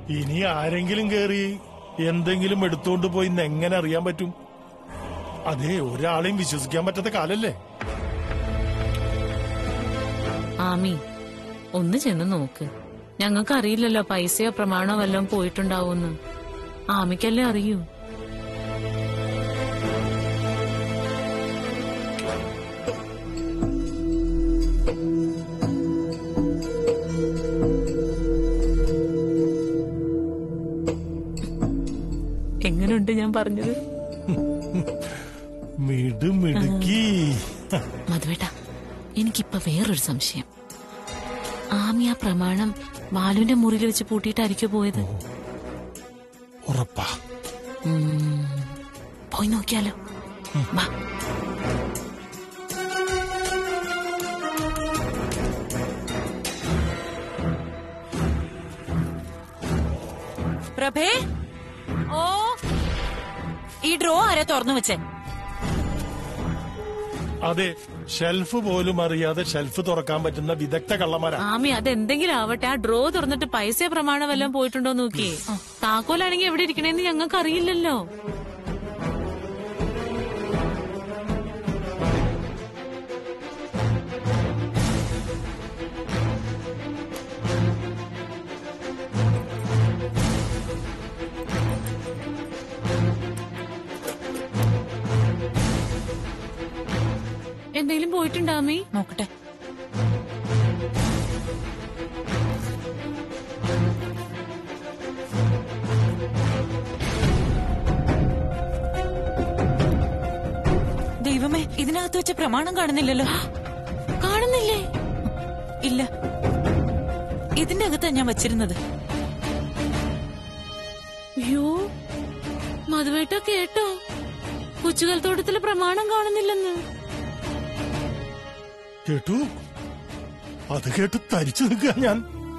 ഇനി ആരെങ്കിലും കേറി എന്തെങ്കിലും എടുത്തോണ്ട് പോയി ഇന്ന് എങ്ങനെ അറിയാൻ പറ്റും അതെ ഒരാളെയും വിശ്വസിക്കാൻ പറ്റാത്ത കാലല്ലേ ആമി ഒന്ന് ചെന്ന് നോക്ക് ഞങ്ങൾക്ക് അറിയില്ലല്ലോ പൈസയോ പ്രമാണോ വല്ലതും പോയിട്ടുണ്ടാവൂന്ന് ആമിക്കല്ലേ അറിയൂ എങ്ങനെയുണ്ട് ഞാൻ പറഞ്ഞത് മിടുമിടുക്കി മധുവേട്ട എനിക്കിപ്പോ വേറൊരു സംശയം ആമി ആ പ്രമാണം ബാലുവിന്റെ മുറിയിൽ വെച്ച് പൂട്ടിയിട്ടായിരിക്കും പോയത് ഉറപ്പാ ഉം. പോയി നോക്കിയാലോ വാ പ്രഭേ ഓ ഈ ഡ്രോ ആരാ തുറന്നു വെച്ചേ അതെ ഷെൽഫ് പോലും അറിയാതെ ഷെൽഫ് തുറക്കാൻ പറ്റുന്ന വിദഗ്ധ കള്ളന്മാരാ ആമി അതെന്തെങ്കിലും ആവട്ടെ ആ ഡ്രോ തുറന്നിട്ട് പൈസ പ്രമാണം വല്ലതും പോയിട്ടുണ്ടോ നോക്കിയേ താക്കോലാണെങ്കിൽ എവിടെ ഇരിക്കണേന്ന് ഞങ്ങൾക്ക് അറിയില്ലല്ലോ എന്തെങ്കിലും പോയിട്ടുണ്ടോ ആമി നോക്കട്ടെ ദൈവമേ ഇതിനകത്ത് വെച്ച പ്രമാണം കാണുന്നില്ലല്ലോ കാണുന്നില്ലേ ഇല്ല ഇതിന്റെ അകത്താ ഞാൻ വച്ചിരുന്നത് അയ്യോ മധുവേട്ട കേട്ടോ കൊച്ചുകൽത്തോട്ടത്തില് പ്രമാണം കാണുന്നില്ലെന്ന് കേട്ടു അത് കേട്ട് തരിച്ചു നിൽക്കുക ഞാൻ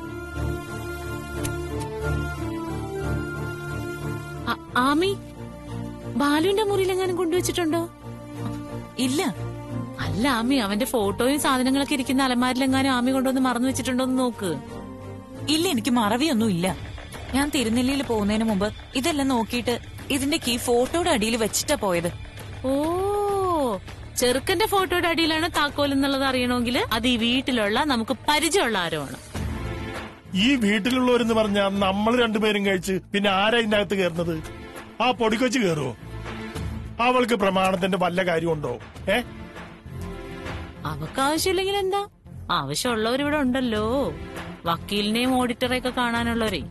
ആ- ആമി ബാലുവിന്റെ മുറിയിൽ എങ്ങാനും കൊണ്ടുവച്ചിട്ടുണ്ടോ ഇല്ല അല്ല ആമി അവന്റെ ഫോട്ടോയും സാധനങ്ങളൊക്കെ ഇരിക്കുന്ന അലമാരിലെങ്ങാനും ആമി കൊണ്ടുവന്ന് മറന്നു വെച്ചിട്ടുണ്ടോ എന്ന് നോക്ക് ഇല്ല എനിക്ക് മറവിയൊന്നും ഇല്ല ഞാൻ തിരുനെല്ലിയിൽ പോകുന്നതിന് മുമ്പ് ഇതെല്ലാം നോക്കിയിട്ട് ഇതിന്റെ കീ ഫോട്ടോയുടെ അടിയിൽ വെച്ചിട്ടാ പോയത് ഓ ചെറുക്കന്റെ ഫോട്ടോയുടെ അടിയിലാണ് താക്കോൽ എന്നുള്ളത് അറിയണമെങ്കിൽ അത് ഈ വീട്ടിലുള്ള നമുക്ക് പരിചയമുള്ള ആരോ ആണ് ഈ വീട്ടിലുള്ളവരെന്ന് പറഞ്ഞാൽ നമ്മൾ രണ്ടുപേരും കഴിച്ച് പിന്നെ ആരാ ഇതിന്റെ അകത്ത് കയറുന്നത് ആ പൊടിക്കൊച്ച് കയറുമോ അവൾക്ക് പ്രമാണത്തിന്റെ വല്ല കാര്യമുണ്ടോ ഏ അവക്ക് ആവശ്യമില്ലെങ്കിൽ എന്താ ആവശ്യമുള്ളവർ ഇവിടെ ഉണ്ടല്ലോ വക്കീലിനെയും ഓഡിറ്ററെയൊക്കെ കാണാനുള്ളവരെ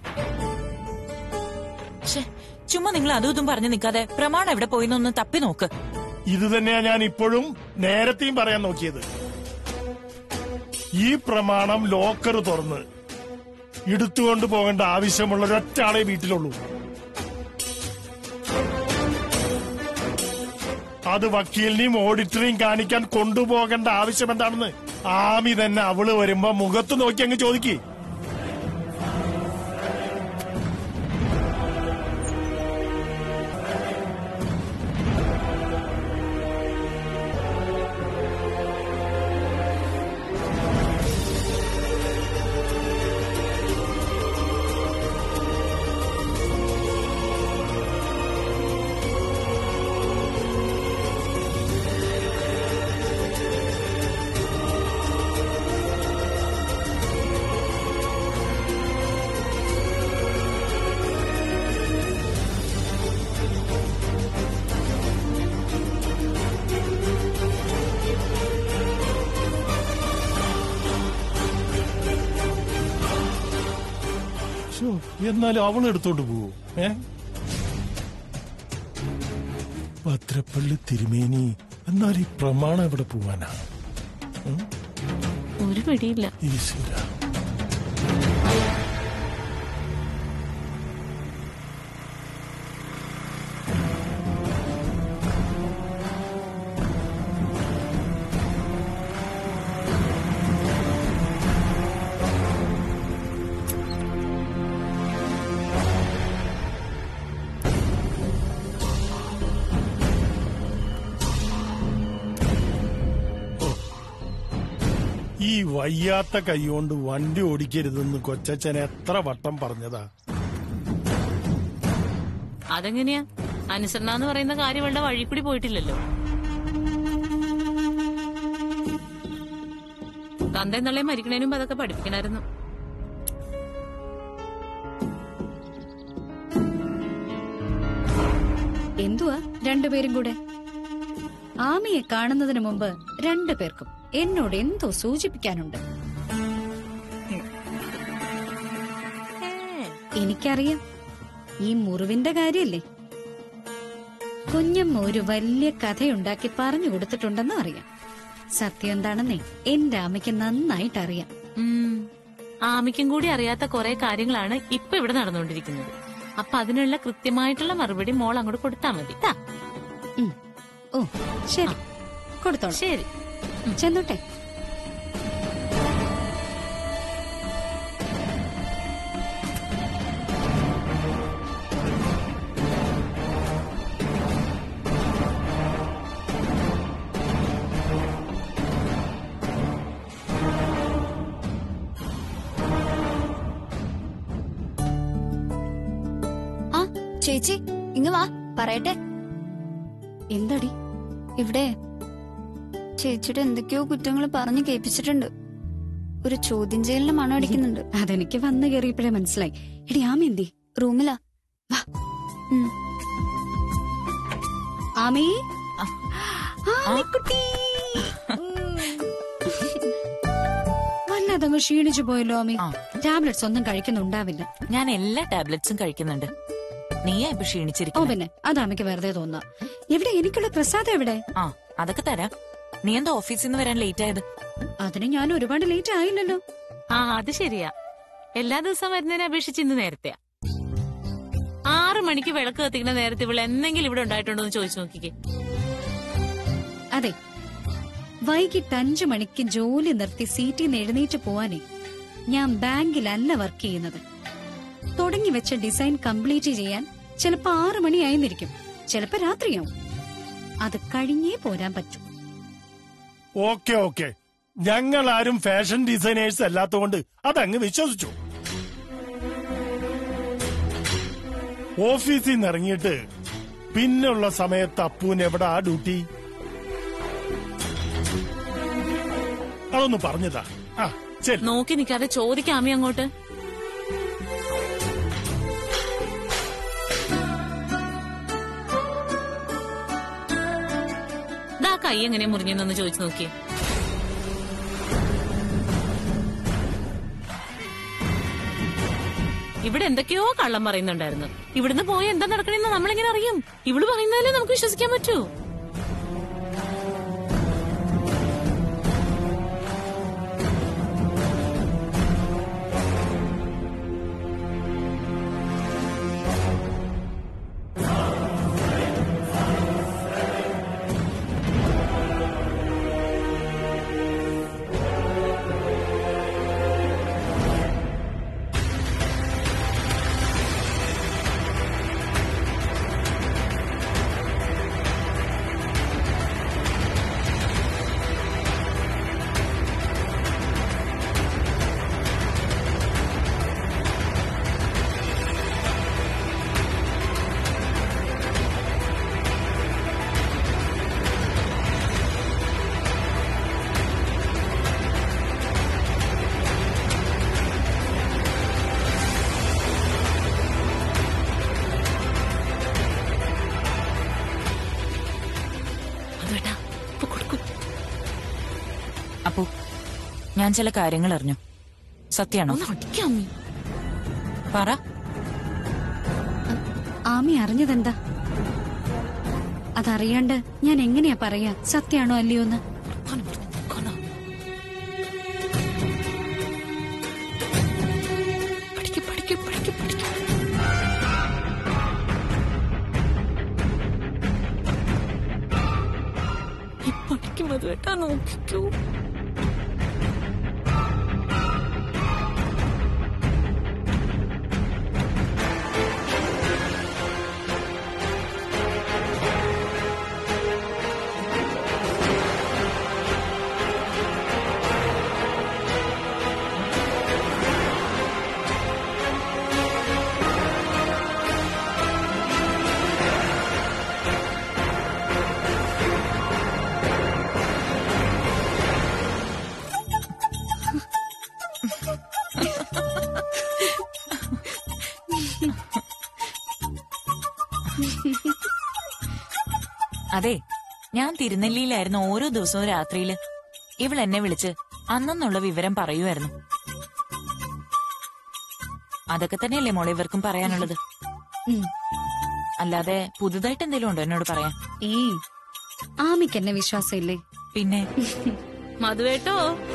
ശ്ശെ, ചുമ്മാ നിങ്ങൾ അതും ഇതും പറഞ്ഞു നിൽക്കാതെ പ്രമാണം എവിടെ പോയിന്നൊന്ന് തപ്പി നോക്ക് ഇത് തന്നെയാ ഞാൻ ഇപ്പോഴും നേരത്തെയും പറയാൻ നോക്കിയത് ഈ പ്രമാണം ലോക്കർ തുറന്ന് എടുത്തുകൊണ്ട് പോകേണ്ട ആവശ്യമുള്ള ഒരൊറ്റാളെ വീട്ടിലുള്ളൂ അത് വക്കീലിനെയും ഓഡിറ്ററെയും കാണിക്കാൻ കൊണ്ടുപോകേണ്ട ആവശ്യം എന്താണെന്ന് ആമി തന്നെ അവള് വരുമ്പോ മുഖത്ത് നോക്കി അങ്ങ് ചോദിക്കേ ശ്ശോ, എന്നാലും അവൾ എടുത്തോണ്ട് പോവോ ഏ ഭദ്രപ്പള്ളി തിരുമേനി എന്നാൽ ഈ പ്രമാണം എവിടെ പോവാനാ ഒരു പിടിയില്ല ഈശ്വര ഈ വയ്യാത്ത കൈകൊണ്ട് വണ്ടി ഓടിക്കരുതെന്ന് കൊച്ചച്ഛൻ എത്ര വട്ടം പറഞ്ഞതാ അതെങ്ങനെയാ അനുസരണ എന്ന് പറയുന്ന കാര്യം അവളുടെ വഴി കൂടി പോയിട്ടില്ലല്ലോ തന്തയും തള്ളയും മരിക്കണേനും മുമ്പ് അതൊക്കെ പഠിപ്പിക്കണായിരുന്നു എന്തുവാ രണ്ടുപേരും കൂടെ ആമിയെ കാണുന്നതിന് മുമ്പ് രണ്ടു പേർക്കും എന്നോട് എന്തോ സൂചിപ്പിക്കാനുണ്ട് എനിക്കറിയാം ഈ മുറിവിന്റെ കാര്യല്ലേ കുഞ്ഞമ്മ ഒരു വലിയ കഥയുണ്ടാക്കി പറഞ്ഞു കൊടുത്തിട്ടുണ്ടെന്ന് അറിയാം സത്യം എന്താണെന്നേ എന്റെ അമ്മയ്ക്ക് നന്നായിട്ട് അറിയാം ഉം. ആമിക്കും കൂടി അറിയാത്ത കുറെ കാര്യങ്ങളാണ് ഇപ്പൊ ഇവിടെ നടന്നുകൊണ്ടിരിക്കുന്നത് അപ്പൊ അതിനുള്ള കൃത്യമായിട്ടുള്ള മറുപടി മോൾ അങ്ങോട്ട് കൊടുത്താ മതി ട്ടാ. ഉം. ഓ ശരി കൊടുത്തോളാം ശരി ചെന്നോട്ടെ ആ ചേച്ചി ഇങ്ങ് വാ പറയട്ടെ എന്താടി ഇവിടെ ചേച്ചിയുടെ എന്തൊക്കെയോ കുറ്റങ്ങൾ പറഞ്ഞു കേൾപ്പിച്ചിട്ടുണ്ട് ഒരു ചോദ്യം ചെയ്യലിന് മണം അടിക്കുന്നുണ്ട് അതെനിക്ക് വന്നു കയറിയപ്പോഴേ മനസ്സിലായി എടി ആമി എന്തി റൂമിലാ വാ. ഉം. ആമി ആ. ആമിക്കുട്ടി വല്ലാതങ്ങ് ക്ഷീണിച്ചു പോയല്ലോ ആമി ആ. ടാബ്ലറ്റ്സ് ഒന്നും കഴിക്കുന്നുണ്ടാവില്ല ഞാൻ എല്ലാ ടാബ്ലറ്റ്സും കഴിക്കുന്നുണ്ട് നീയാ ഇപ്പൊ ഓ ക്ഷീണിച്ചിരിക്കുന്നത് പിന്നെ അത് അമ്മയ്ക്ക് വെറുതെ തോന്നാ എവിടെ എനിക്കുള്ള പ്രസാദം എവിടെ ആ അതൊക്കെ തരാം നീ എന്താ ഓഫീസിൽ നിന്ന് വരാൻ ലേറ്റ് ആയത് അതിന് ഞാൻ ഒരുപാട് ലേറ്റ് ആയില്ലല്ലോ ആ അത് ശരിയാ എല്ലാ ദിവസവും വരുന്നതിനെ അപേക്ഷിച്ച് ഇന്ന് നേരത്തെയാ ആറു മണിക്ക് വിളക്ക് കത്തിക്കുന്ന നേരത്തെ ഇവിടെ എന്തെങ്കിലും ഇവിടെ ഉണ്ടായിട്ടുണ്ടോ എന്ന് ചോദിച്ചു നോക്കിക്കേ അതെ വൈകിട്ട് അഞ്ചു മണിക്ക് ജോലി നിർത്തി സീറ്റിൽ നിന്ന് എഴുന്നേറ്റ് പോവാനേ ഞാൻ ബാങ്കിലല്ല വർക്ക് ചെയ്യുന്നത് തുടങ്ങി വെച്ച ഡിസൈൻ കംപ്ലീറ്റ് ചെയ്യാൻ ചിലപ്പോ ആറു മണിയായിരുന്നിരിക്കും ചിലപ്പോ രാത്രിയാവും അത് കഴിഞ്ഞേ പോരാൻ പറ്റൂ ഓക്കെ ഓക്കെ ഞങ്ങൾ ആരും ഫാഷൻ ഡിസൈനേഴ്സ് അല്ലാത്തതുകൊണ്ട് അതങ്ങ് വിശ്വസിച്ചു ഓഫീസിൽ നിന്ന് ഇറങ്ങിയിട്ട് പിന്നുള്ള സമയത്ത് അപ്പൂന് എവിടെ ആ ഡ്യൂട്ടി അതൊന്ന് പറഞ്ഞതാ ആ ശരി നോക്കി നിൽക്കാതെ ചോദിക്കാമി അങ്ങോട്ട് ദാ കൈ എങ്ങനെ മുറിഞ്ഞെന്നൊന്ന് ചോദിച്ചു നോക്കിയേ ഇവിടെ എന്തൊക്കെയോ കള്ളം പറയുന്നുണ്ടായിരുന്നു ഇവിടുന്ന് പോയി എന്താ നടക്കണെന്ന് നമ്മളെങ്ങനെ അറിയും ഇവള് പറയുന്നതല്ലേ നമുക്ക് വിശ്വസിക്കാൻ പറ്റൂ അതുവേട്ടാ ഇപ്പൊ കൊടുക്കും അപ്പോ ഞാൻ ചില കാര്യങ്ങൾ അറിഞ്ഞു സത്യാണോ ഒന്ന് അടിക്കാമി പറ ആമി അറിഞ്ഞതെന്താ അതറിയാണ്ട് ഞാൻ എങ്ങനെയാ പറയാ സത്യാണോ അല്ലയോ എന്ന് പഠിക്കും പഠിക്കും പഠിക്കും പഠിക്കും ഈ പഠിക്കും അത് കേട്ടാ നോക്കിക്കൂ അതെ ഞാൻ തിരുനെല്ലിയിലായിരുന്നു ഓരോ ദിവസവും രാത്രിയില് ഇവൾ എന്നെ വിളിച്ച് അന്നെന്നുള്ള വിവരം പറയുമായിരുന്നു അതൊക്കെ തന്നെയല്ലേ മോളെ ഇവർക്കും പറയാനുള്ളത് ഉം. അല്ലാതെ പുതുതായിട്ട് എന്തെങ്കിലും ഉണ്ടോ എന്നോട് പറയാൻ ഏയ് ആമിക്ക് എന്നെ വിശ്വാസമില്ലേ പിന്നെ മധുവേട്ടോ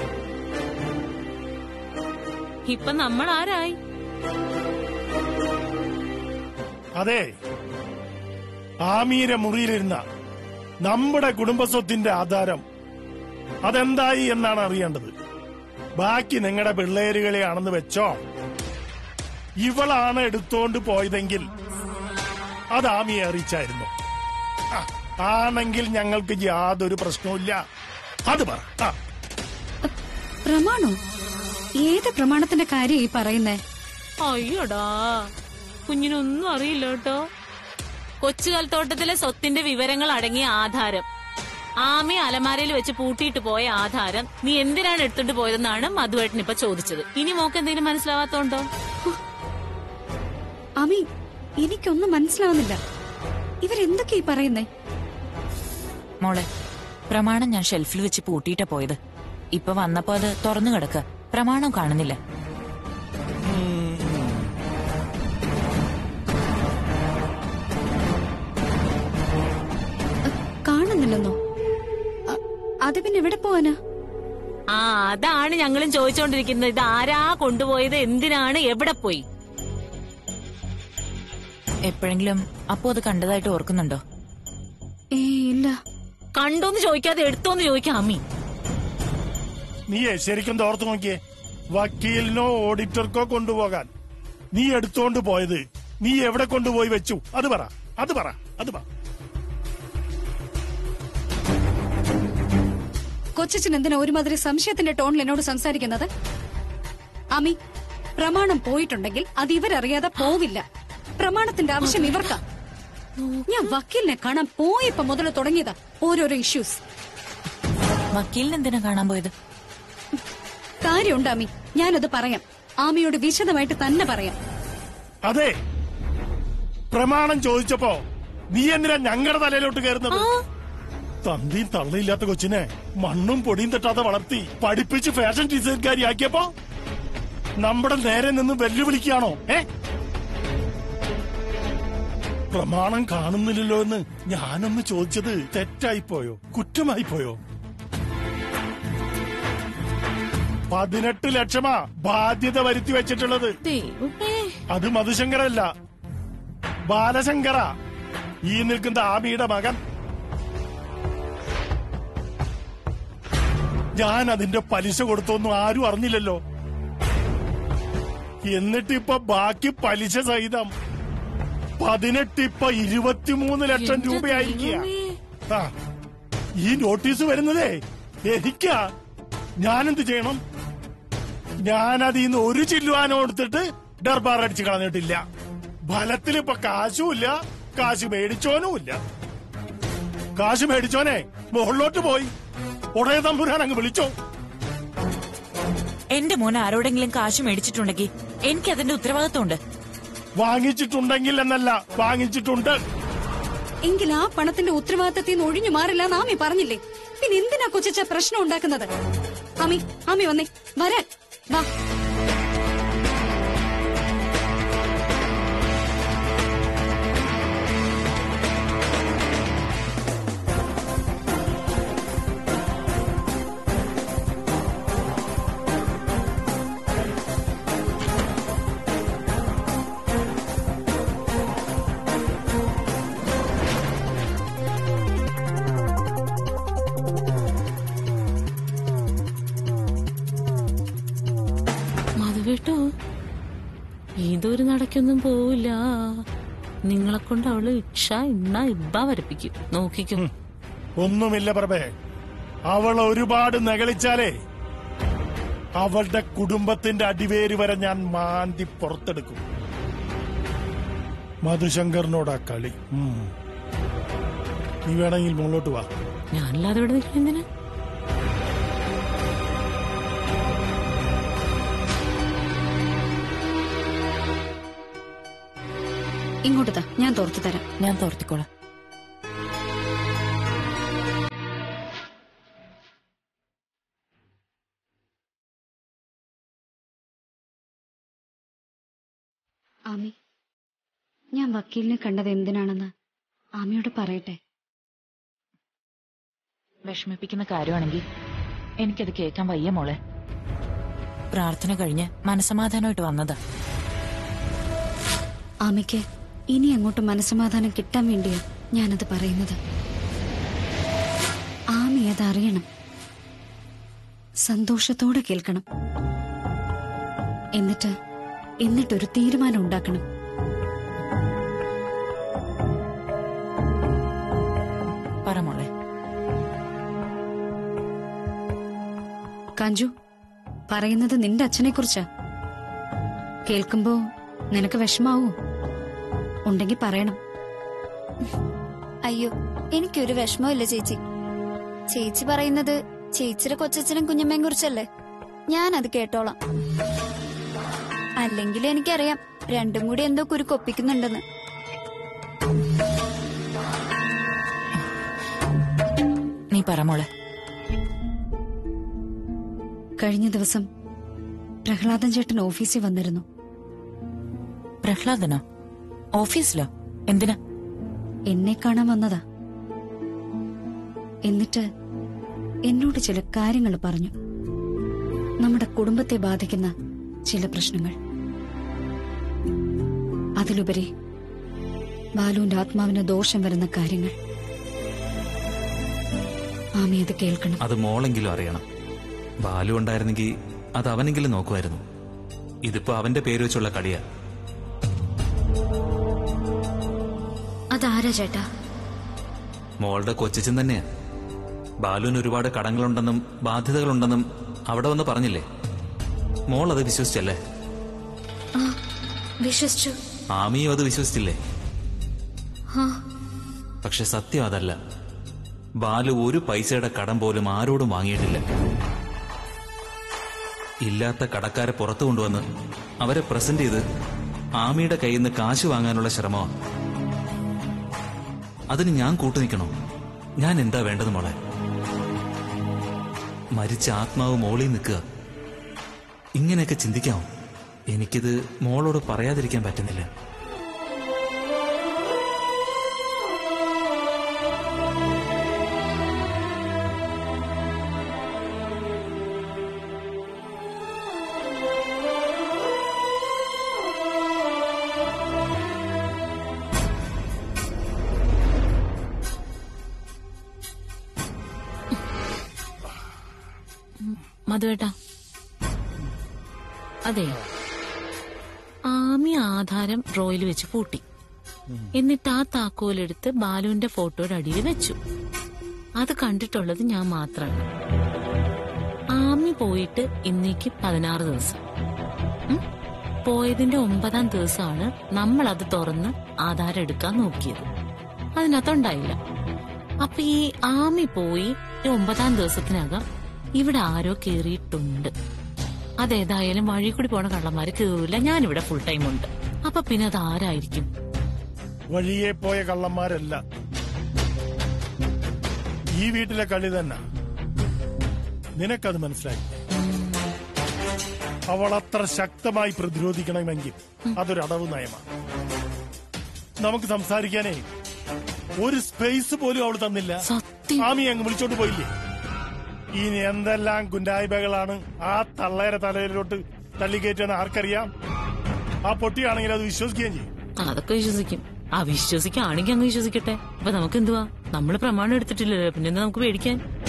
ഇപ്പൊ നമ്മൾ ആരായി അതെ ആമീര മുറിയിലിരുന്ന നമ്മുടെ കുടുംബസ്വത്തിന്റെ ആധാരം അതെന്തായി എന്നാണ് അറിയേണ്ടത് ബാക്കി നിങ്ങളുടെ പിള്ളേരുകളെയാണെന്ന് വെച്ചോ ഇവളാണ് എടുത്തോണ്ട് പോയതെങ്കിൽ അത് ആമിയെ അറിയിച്ചായിരുന്നു ആ, ആണെങ്കിൽ ഞങ്ങൾക്ക് യാതൊരു പ്രശ്നവുമില്ല അത് പറ ആ, പ്രമാണോ ഏത് പ്രമാണത്തിന്റെ കാര്യം ഈ പറയുന്നേ അയ്യോടാ കുഞ്ഞിനൊന്നും അറിയില്ല കേട്ടോ കൊച്ചുകൽത്തോട്ടത്തിലെ സ്വത്തിന്റെ വിവരങ്ങൾ അടങ്ങിയ ആധാരം ആമി അലമാരയിൽ വെച്ച് പൂട്ടിയിട്ട് പോയ ആധാരം നീ എന്തിനാണ് എടുത്തോണ്ട് പോയതെന്നാണ് മധുവേട്ടൻ ഇപ്പൊ ചോദിച്ചത് ഇനി മോക്ക് എന്തെങ്കിലും മനസ്സിലാവാത്തോണ്ടോ ആമി എനിക്കൊന്നും മനസ്സിലാവുന്നില്ല ഇവരെന്തൊക്കെയാ ഈ പറയുന്നേ മോളെ പ്രമാണം ഞാൻ ഷെൽഫിൽ വെച്ച് പൂട്ടിയിട്ടാ പോയത് ഇപ്പൊ വന്നപ്പോ അത് തുറന്നു കിടക്ക പ്രമാണം കാണുന്നില്ല കാണുന്നില്ലെന്നോ അ- അത് പിന്നെ എവിടെ പോവാനാ ആ അതാണ് ഞങ്ങളും ചോദിച്ചോണ്ടിരിക്കുന്നത് ഇത് ആരാ കൊണ്ടുപോയത് എന്തിനാണ് എവിടെ പോയി എപ്പോഴെങ്കിലും അപ്പോ അത് കണ്ടതായിട്ട് ഓർക്കുന്നുണ്ടോ ഏ ഇല്ല കണ്ടോന്ന് ചോദിക്കാതെ എടുത്തോന്ന് ചോദിക്കാം അമ്മി നീയേ ശരിക്കും തോർത്തു നോക്കിയേ വക്കീലിനോ ഓഡിറ്റർക്കോ കൊണ്ടുപോകാൻ നീ എടുത്തോണ്ട് പോയത് നീ എവിടെ കൊണ്ടുപോയി വെച്ചു അത് പറ അത് പറ അത് പറ കൊച്ചച്ഛൻ എന്തിനാ ഒരുമാതിരി സംശയത്തിന്റെ ടോണിൽ എന്നോട് സംസാരിക്കുന്നത് അമി പ്രമാണം പോയിട്ടുണ്ടെങ്കിൽ അത് ഇവരറിയാതെ പോവില്ല പ്രമാണത്തിന്റെ ആവശ്യം ഇവർക്കാ ഞാൻ വക്കീലിനെ കാണാൻ പോയപ്പോ മുതൽ തുടങ്ങിയതാ ഓരോരോ ഇഷ്യൂസ് വക്കീലിന് എന്തിനാ കാണാൻ പോയത് കാര്യമുണ്ട് അമി ഞാനത് പറയാം ആമിയോട് വിശദമായിട്ട് തന്നെ പറയാം അതെ പ്രമാണം ചോദിച്ചപ്പോ നീ എന്തിനാ ഞങ്ങളുടെ തലയിലോട്ട് കയറുന്നത് തന്തിയും തള്ളയില്ലാത്ത കൊച്ചിനെ മണ്ണും പൊടിയും തട്ടാതെ വളർത്തി പഠിപ്പിച്ച് ഫാഷൻ ഡിസൈൻകാരിയാക്കിയപ്പോ നമ്മുടെ നേരെ നിന്ന് വെല്ലുവിളിക്കുകയാണോ ഏ പ്രമാണം കാണുന്നില്ലല്ലോ എന്ന് ഞാനൊന്ന് ചോദിച്ചത് തെറ്റായിപ്പോയോ കുറ്റമായിപ്പോയോ പതിനെട്ട് ലക്ഷമാ ബാധ്യത വരുത്തി വെച്ചിട്ടുള്ളത് ദൈവമേ അത് മധുശങ്കരല്ല ബാലശങ്കര ഈ നിൽക്കുന്ന ആമിയുടെ മകൻ ഞാൻ അതിന്റെ പലിശ കൊടുത്തൊന്നും ആരും അറിഞ്ഞില്ലല്ലോ എന്നിട്ടിപ്പൊ ബാക്കി പലിശ സഹിതം പതിനെട്ടിപ്പൊ ഇരുപത്തിമൂന്ന് ലക്ഷം എന്റെ രൂപയായിരിക്കുക ദൈവമേ. ആ ഈ നോട്ടീസ് വരുന്നതേ എനിക്കാ ഞാനെന്ത് ചെയ്യണം ഞാനതിൽ നിന്ന് ഒരു ചില്ലുവാനോ എടുത്തിട്ട് ഡർബാർ അടിച്ച് കളഞ്ഞിട്ടില്ല ഫലത്തിൽ ഇപ്പൊ കാശുമില്ല കാശ് മേടിച്ചോനുമില്ല കാശ് മേടിച്ചോനെ മുകളിലോട്ട് പോയി ഉടനെ തമ്പുരാൻ അങ്ങ് വിളിച്ചോ എന്റെ മോൻ ആരോടെങ്കിലും കാശ് മേടിച്ചിട്ടുണ്ടെങ്കിൽ എനിക്ക് അതിന്റെ ഉത്തരവാദിത്വമുണ്ട് വാങ്ങിച്ചിട്ടുണ്ടെങ്കിൽ എന്നല്ല വാങ്ങിച്ചിട്ടുണ്ട് എങ്കിൽ ആ പണത്തിന്റെ ഉത്തരവാദിത്തത്തിൽ നിന്ന് ഒഴിഞ്ഞു മാറില്ല എന്ന് ആമി പറഞ്ഞില്ലേ പിന്നെ എന്തിനാ കൊച്ചച്ച പ്രശ്നം ഉണ്ടാക്കുന്നത് ആമി ആമി വന്നേ വരാൻ വാ മധുവേട്ടോ ഇതൊരു നടക്കൊന്നും പോവില്ല നിങ്ങളെ കൊണ്ട് അവള് ഇക്ഷ ഇണ്ണ ഇബ്ബ വരപ്പിക്കും നോക്കിക്കും ഒന്നുമില്ല പ്രഭേ അവൾ ഒരുപാട് നകളിച്ചാലേ അവളുടെ കുടുംബത്തിന്റെ അടിവേര് വരെ ഞാൻ മാന്തി പുറത്തെടുക്കും മധുശങ്കറിനോടാ കളി ഉം. നീ വേണമെങ്കിൽ മുകളിലോട്ട് വാ ഞാനല്ലാതെ ഇവിടെ നിൽക്കുന്ന എന്തിനാ ഇങ്ങോട്ട് താ ഞാൻ തോർത്തു തരാം ഞാൻ തോർത്തിക്കോളാം ആമി ഞാൻ വക്കീലിനെ കണ്ടത് എന്തിനാണെന്ന് ആമിയോട് പറയട്ടെ വിഷമിപ്പിക്കുന്ന കാര്യമാണെങ്കിൽ എനിക്കത് കേൾക്കാൻ വയ്യ മോളെ പ്രാർത്ഥന കഴിഞ്ഞ് മനസമാധാനമായിട്ട് വന്നതാ ആമിക്ക് ഇനി അങ്ങോട്ട് മനസ്സമാധാനം കിട്ടാൻ വേണ്ടിയാ ഞാനത് പറയുന്നത് ആമി അതറിയണം സന്തോഷത്തോടെ കേൾക്കണം എന്നിട്ട് എന്നിട്ടൊരു തീരുമാനം ഉണ്ടാക്കണം പറ മോളെ കാഞ്ചു പറയുന്നത് നിന്റെ അച്ഛനെ കുറിച്ചാ കേൾക്കുമ്പോ നിനക്ക് വിഷമാവോ ഉണ്ടെങ്കി പറയണം അയ്യോ എനിക്കൊരു വിഷമമില്ല ചേച്ചി ചേച്ചി പറയുന്നത് ചേച്ചിയുടെ കൊച്ചച്ഛനും കുഞ്ഞമ്മയും കുറിച്ചല്ലേ ഞാനത് കേട്ടോളാം അല്ലെങ്കിൽ എനിക്കറിയാം രണ്ടും കൂടി എന്തോ കുരുക്കൊപ്പിക്കുന്നുണ്ടെന്ന് നീ പറ മോളെ കഴിഞ്ഞ ദിവസം പ്രഹ്ലാദൻ ചേട്ടൻ ഓഫീസിൽ വന്നിരുന്നു പ്രഹ്ലാദനോ ഓഫീസിലോ എന്തിനാ എന്നെ കാണാൻ വന്നതാ എന്നിട്ട് എന്നോട് ചില കാര്യങ്ങൾ പറഞ്ഞു നമ്മുടെ കുടുംബത്തെ ബാധിക്കുന്ന ചില പ്രശ്നങ്ങൾ അതിലുപരി ബാലുവിന്റെ ആത്മാവിന് ദോഷം വരുന്ന കാര്യങ്ങൾ ആമി അത് കേൾക്കണം അത് മോളെങ്കിലും അറിയണം ബാലു ഉണ്ടായിരുന്നെങ്കിൽ അത് അവനെങ്കിലും നോക്കുമായിരുന്നു ഇതിപ്പോ അവന്റെ പേര് വെച്ചുള്ള കളിയാ അതാരാ ചേട്ടാ മോളുടെ കൊച്ചച്ചൻ തന്നെയാ ബാലുവിന് ഒരുപാട് കടങ്ങളുണ്ടെന്നും ബാധ്യതകളുണ്ടെന്നും അവിടെ വന്ന് പറഞ്ഞില്ലേ മോൾ അത് വിശ്വസിച്ചല്ലേ വിശ്വസിച്ചു ആമിയും അത് വിശ്വസിച്ചില്ലേ പക്ഷെ സത്യം അതല്ല ബാലു ഒരു പൈസയുടെ കടം പോലും ആരോടും വാങ്ങിയിട്ടില്ല ഇല്ലാത്ത കടക്കാരെ പുറത്തു കൊണ്ടുവന്ന് അവരെ പ്രസന്റ് ചെയ്ത് ആമിയുടെ കയ്യിൽ നിന്ന് കാശ് വാങ്ങാനുള്ള ശ്രമമാണ് അതിന് ഞാൻ കൂട്ടുനിൽക്കണോ ഞാൻ എന്താ വേണ്ടത് മോളെ മരിച്ച ആത്മാവ് മോളിൽ നിൽക്കുക ഇങ്ങനെയൊക്കെ ചിന്തിക്കാമോ എനിക്കിത് മോളോട് പറയാതിരിക്കാൻ പറ്റുന്നില്ല മധുവേട്ടാ അതെ ആമി ആധാരം ഡ്രോയിൽ വെച്ച് പൂട്ടി എന്നിട്ട് ആ താക്കോലെടുത്ത് ബാലുവിന്റെ ഫോട്ടോയുടെ അടിയിൽ വെച്ചു അത് കണ്ടിട്ടുള്ളത് ഞാൻ മാത്രമാണ് ആമി പോയിട്ട് ഇന്നേക്ക് പതിനാറ് ദിവസം ഉം? പോയതിന്റെ ഒമ്പതാം ദിവസമാണ് നമ്മൾ അത് തുറന്ന് ആധാരം എടുക്കാൻ നോക്കിയത് അതിനകത്തുണ്ടായില്ല അപ്പൊ ഈ ആമി പോയി ഈ ഒമ്പതാം ദിവസത്തിനകം ഇവിടെ ആരോ കേറിയിട്ടുണ്ട് അതേതായാലും വഴി കൂടി പോണ കള്ളന്മാര് കേറൂല ഞാനിവിടെ ഫുൾ ടൈം ഉണ്ട് അപ്പൊ പിന്നെ അത് ആരായിരിക്കും വഴിയെ പോയ കള്ളന്മാരല്ല ഈ വീട്ടിലെ കളി തന്നെ നിനക്കത് മനസ്സിലായി അവൾ അത്ര ശക്തമായി പ്രതിരോധിക്കണമെങ്കിൽ അതൊരു അടവ് നയമാണ് നമുക്ക് സംസാരിക്കാനേ ഒരു സ്പേസ് പോലും അവൾ തന്നില്ല സത്യം ആമി അങ്ങ് വിളിച്ചോണ്ട് പോയില്ലേ ഇനി എന്തെല്ലാം ഗുണ്ടായ്മകളാണ് ആ തള്ളേരെ തലയിലോട്ട് തള്ളിക്കയറ്റുന്ന ആർക്കറിയാം ആ പൊട്ടിയാണെങ്കിൽ അത് വിശ്വസിക്കുകയും ചെയ്യും അതൊക്കെ വിശ്വസിക്കും ആ വിശ്വസിക്കാണെങ്കിൽ അങ്ങ് വിശ്വസിക്കട്ടെ അപ്പൊ നമുക്ക് എന്തുവാ നമ്മള് പ്രമാണം എടുത്തിട്ടില്ലല്ലോ പിന്നെ എന്താ നമുക്ക് പേടിക്കാൻ